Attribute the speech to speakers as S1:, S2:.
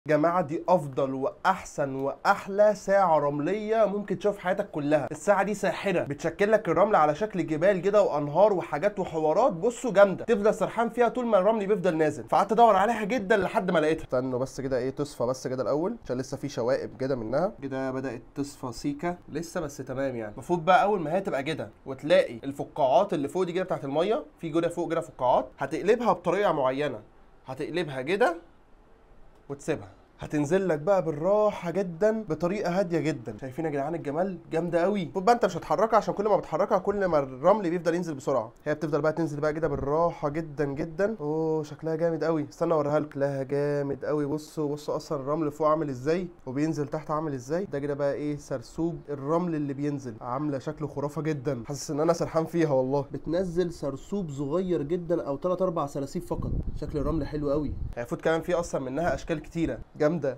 S1: جماعة دي أفضل وأحسن وأحلى ساعة رملية ممكن تشوف في حياتك كلها الساعة دي ساحرة بتشكل لك الرمل على شكل جبال كده وأنهار وحاجات وحوارات بصوا جامدة تفضل سرحان فيها طول ما الرمل بيفضل نازل فقعدت أدور عليها جدا لحد ما لقيتها استنوا بس كده إيه تصفى بس كده الأول عشان لسه في شوائب كده منها كده بدأت تصفى سيكة لسه بس تمام يعني المفروض بقى أول ما هي تبقى كده وتلاقي الفقاعات اللي فوق دي كده بتاعت المية في جوده فوق كده فقاعات هتقلبها بطريقة معينة هتقلبها كده وتسيبها هتنزل لك بقى بالراحه جدا بطريقه هاديه جدا شايفين يا جدعان الجمال جامده قوي خد بقى انت مش هتحركها عشان كل ما بتحركها كل ما الرمل بيفضل ينزل بسرعه هي بتفضل بقى تنزل بقى كده بالراحه جدا جدا اوه شكلها جامد قوي استنى اوريها لك شكلها جامد قوي بصوا بصوا اصلا الرمل فوق عامل ازاي وبينزل تحت عامل ازاي ده كده بقى ايه سرسوب الرمل اللي بينزل عامله شكله خرافه جدا حاسس ان انا سرحان فيها والله بتنزل سرسوب صغير جدا او 3 4 سراسيب فقط شكل الرمل حلو قوي المفروض كمان في اصلا منها اشكال كتيره جامده